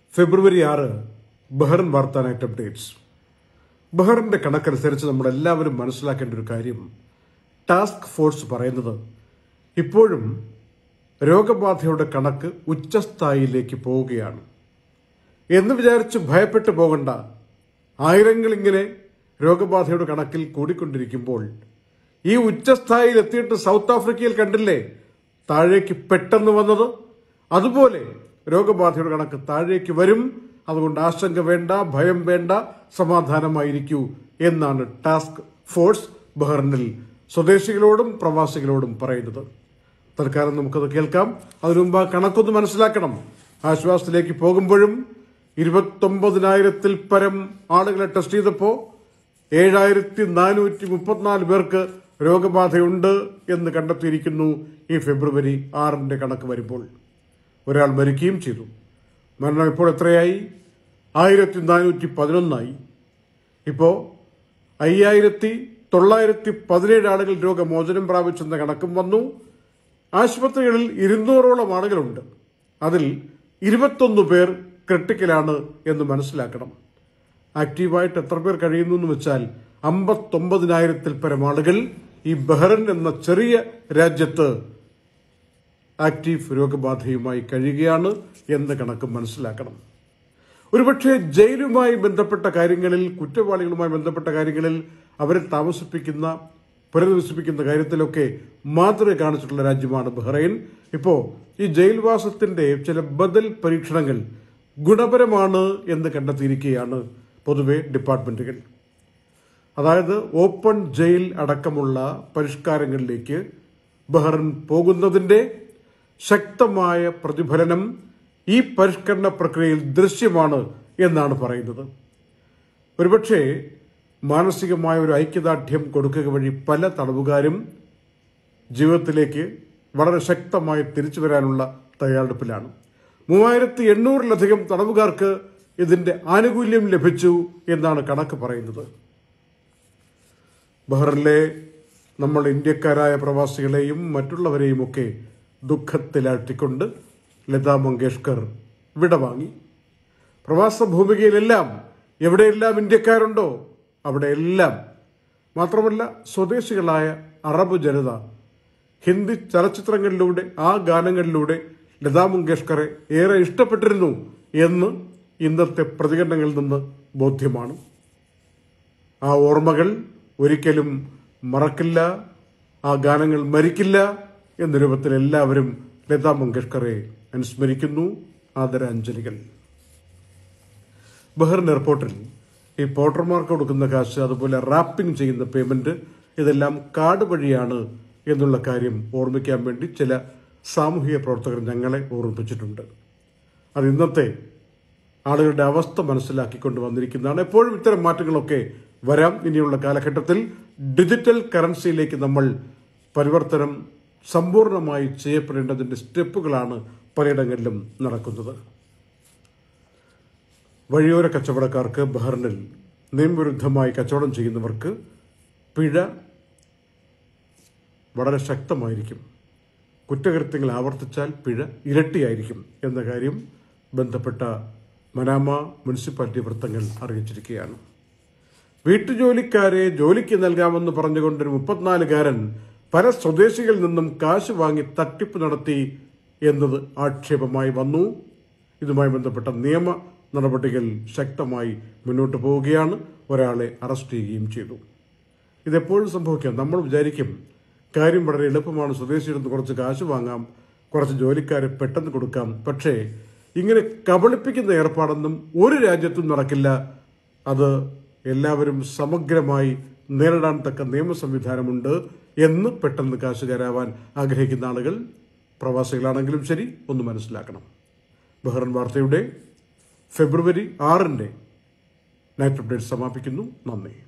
ഫെബ്രുവരി ആറ് ബഹ്റൻ വാർത്താ night updates ബഹ്റിന്റെ കണക്കനുസരിച്ച് നമ്മളെല്ലാവരും മനസ്സിലാക്കേണ്ട ഒരു കാര്യം ടാസ്ക് ഫോഴ്സ് പറയുന്നത് ഇപ്പോഴും രോഗബാധയുടെ കണക്ക് ഉച്ചസ്ഥായിയിലേക്ക് പോവുകയാണ് എന്ന് വിചാരിച്ച് ഭയപ്പെട്ടു പോകണ്ട ആയിരങ്ങൾ ഇങ്ങനെ രോഗബാധയുടെ കണക്കിൽ കൂടിക്കൊണ്ടിരിക്കുമ്പോൾ ഈ ഉച്ചസ്ഥായിയിൽ എത്തിയിട്ട് സൗത്ത് ആഫ്രിക്കയിൽ കണ്ടില്ലേ താഴേക്ക് പെട്ടെന്ന് വന്നത് അതുപോലെ രോഗബാധയുടെ കണക്ക് താഴേക്ക് വരും അതുകൊണ്ട് ആശങ്ക വേണ്ട ഭയം വേണ്ട സമാധാനമായിരിക്കൂ എന്നാണ് ടാസ്ക് ഫോഴ്സ് ബഹ്റിനിൽ സ്വദേശികളോടും പ്രവാസികളോടും പറയുന്നത് തൽക്കാലം നമുക്കത് കേൾക്കാം അതിനു മുമ്പ് ആ കണക്കൊന്ന് മനസ്സിലാക്കണം ആശ്വാസത്തിലേക്ക് പോകുമ്പോഴും ഇരുപത്തൊമ്പതിനായിരത്തിൽ പരം ആളുകളെ ടെസ്റ്റ് ചെയ്തപ്പോൾ ഏഴായിരത്തി നാനൂറ്റി മുപ്പത്തിനാല് പേർക്ക് രോഗബാധയുണ്ട് എന്ന് കണ്ടെത്തിയിരിക്കുന്നു ഈ ഫെബ്രുവരി ആറിന്റെ കണക്ക് വരുമ്പോൾ ഒരാൾ മരിക്കുകയും ചെയ്തു മരണം ഇപ്പോൾ എത്രയായി ആയിരത്തി നാനൂറ്റി പതിനൊന്നായി ഇപ്പോൾ അയ്യായിരത്തി തൊള്ളായിരത്തി പതിനേഴ് ആളുകൾ രോഗമോചനം പ്രാപിച്ചെന്ന കണക്കും വന്നു ആശുപത്രികളിൽ ഇരുന്നൂറോളം ആളുകളുണ്ട് അതിൽ ഇരുപത്തൊന്ന് പേർ ക്രിട്ടിക്കലാണ് എന്ന് മനസ്സിലാക്കണം ആക്റ്റീവായിട്ട് എത്ര പേർ കഴിയുന്നു എന്ന് വെച്ചാൽ അമ്പത്തൊമ്പതിനായിരത്തിൽ പരം ആളുകൾ ഈ ബഹ്റൻ എന്ന ചെറിയ രാജ്യത്ത് ആക്റ്റീവ് രോഗബാധയുമായി കഴിയുകയാണ് എന്ന കണക്ക് മനസ്സിലാക്കണം ഒരുപക്ഷെ ജയിലുമായി ബന്ധപ്പെട്ട കാര്യങ്ങളിൽ കുറ്റവാളികളുമായി ബന്ധപ്പെട്ട കാര്യങ്ങളിൽ അവരെ താമസിപ്പിക്കുന്ന പുനരധിവസിപ്പിക്കുന്ന കാര്യത്തിലൊക്കെ മാതൃക കാണിച്ചിട്ടുള്ള രാജ്യമാണ് ബഹ്റൈൻ ഇപ്പോ ഈ ജയിൽവാസത്തിന്റെ ചില ബദൽ പരീക്ഷണങ്ങൾ ഗുണപരമാണ് എന്ന് കണ്ടെത്തിയിരിക്കുകയാണ് പൊതുവെ ഡിപ്പാർട്ട്മെന്റുകൾ അതായത് ഓപ്പൺ ജയിൽ അടക്കമുള്ള പരിഷ്കാരങ്ങളിലേക്ക് ബഹ്റൻ പോകുന്നതിന്റെ ശക്തമായ പ്രതിഫലനം ഈ പരിഷ്കരണ പ്രക്രിയയിൽ ദൃശ്യമാണ് എന്നാണ് പറയുന്നത് ഒരുപക്ഷെ മാനസികമായ ഒരു ഐക്യദാർഢ്യം കൊടുക്കുക വഴി പല തടവുകാരും ജീവിതത്തിലേക്ക് വളരെ ശക്തമായി തിരിച്ചു വരാനുള്ള തയ്യാറെടുപ്പിലാണ് മൂവായിരത്തി എണ്ണൂറിലധികം തടവുകാർക്ക് ഇതിന്റെ ആനുകൂല്യം ലഭിച്ചു എന്നാണ് കണക്ക് പറയുന്നത് ബഹ്റിനിലെ നമ്മൾ ഇന്ത്യക്കാരായ പ്രവാസികളെയും മറ്റുള്ളവരെയും ഒക്കെ ദുഃഖത്തിലാഴ്ത്തിക്കൊണ്ട് ലതാ മങ്കേഷ്കർ വിടവാങ്ങി പ്രവാസ ഭൂമികയിലെല്ലാം എവിടെയെല്ലാം ഇന്ത്യക്കാരുണ്ടോ അവിടെയെല്ലാം മാത്രമല്ല സ്വദേശികളായ അറബ് ജനത ഹിന്ദി ചലച്ചിത്രങ്ങളിലൂടെ ആ ഗാനങ്ങളിലൂടെ ലതാ മങ്കേഷ്കറെ ഏറെ ഇഷ്ടപ്പെട്ടിരുന്നു എന്ന് ഇന്നത്തെ പ്രതികരണങ്ങളിൽ നിന്ന് ബോധ്യമാണ് ആ ഓർമ്മകൾ ഒരിക്കലും മറക്കില്ല ആ ഗാനങ്ങൾ മരിക്കില്ല എന്ന രൂപത്തിൽ എല്ലാവരും ലതാ മങ്കേഷ്കറെ അനുസ്മരിക്കുന്നു ആദരാഞ്ജലികൾ ബഹ്റിൻ എയർപോർട്ടിൽ ഈ പോർട്ടർമാർക്ക് കൊടുക്കുന്ന കാശ് അതുപോലെ റാപ്പിംഗ് ചെയ്യുന്ന പേയ്മെന്റ് ഇതെല്ലാം കാർഡ് വഴിയാണ് എന്നുള്ള കാര്യം ഓർമ്മിക്കാൻ വേണ്ടി ചില സാമൂഹിക പ്രവർത്തകർ ഞങ്ങളെ ഓർമ്മിപ്പിച്ചിട്ടുണ്ട് അത് ഇന്നത്തെ ആളുകളുടെ അവസ്ഥ മനസ്സിലാക്കിക്കൊണ്ട് വന്നിരിക്കുന്നതാണ് എപ്പോഴും ഇത്തരം മാറ്റങ്ങളൊക്കെ വരാം ഇനിയുള്ള കാലഘട്ടത്തിൽ ഡിജിറ്റൽ കറൻസിയിലേക്ക് നമ്മൾ പരിവർത്തനം സമ്പൂർണ്ണമായി ചെയ്യപ്പെടേണ്ടതിന്റെ സ്റ്റെപ്പുകളാണ് പലയിടങ്ങളിലും നടക്കുന്നത് വഴിയോര കച്ചവടക്കാർക്ക് ബഹ്റിനിൽ നിയമവിരുദ്ധമായി കച്ചവടം ചെയ്യുന്നവർക്ക് പിഴ വളരെ ശക്തമായിരിക്കും കുറ്റകൃത്യങ്ങൾ ആവർത്തിച്ചാൽ പിഴ ഇരട്ടിയായിരിക്കും എന്ന കാര്യം ബന്ധപ്പെട്ട മനാമ മുനിസിപ്പാലിറ്റി വൃത്തങ്ങൾ അറിയിച്ചിരിക്കുകയാണ് വീട്ടുജോലിക്കാരെ ജോലിക്ക് നൽകാമെന്ന് പറഞ്ഞുകൊണ്ടൊരു മുപ്പത്തിനാലുകാരൻ പല സ്വദേശികളിൽ നിന്നും കാശ് വാങ്ങി തട്ടിപ്പ് നടത്തി എന്നത് ആക്ഷേപമായി വന്നു ഇതുമായി ബന്ധപ്പെട്ട നിയമ നടപടികൾ ശക്തമായി മുന്നോട്ട് പോവുകയാണ് ഒരാളെ അറസ്റ്റ് ചെയ്യുകയും ചെയ്തു ഇതെപ്പോഴും സംഭവിക്കാം നമ്മൾ വിചാരിക്കും കാര്യം വളരെ എളുപ്പമാണ് സ്വദേശിയിൽ നിന്ന് കുറച്ച് കാശ് വാങ്ങാം കുറച്ച് ജോലിക്കാരെ പെട്ടെന്ന് കൊടുക്കാം പക്ഷേ ഇങ്ങനെ കബളിപ്പിക്കുന്ന ഏർപ്പാടൊന്നും ഒരു രാജ്യത്തും നടക്കില്ല അത് എല്ലാവരും സമഗ്രമായി നേരിടാൻ തക്ക നിയമ സംവിധാനമുണ്ട് എന്ന് പെട്ടെന്ന് കാശുകാരാവാൻ ആഗ്രഹിക്കുന്ന ആളുകൾ പ്രവാസികളാണെങ്കിലും ശരി ഒന്ന് മനസ്സിലാക്കണം ബഹ്റൻ വാർത്തയുടെ ഫെബ്രുവരി ആറിന്റെ നൈറ്റ് അപ്ഡേറ്റ് സമാപിക്കുന്നു നന്ദി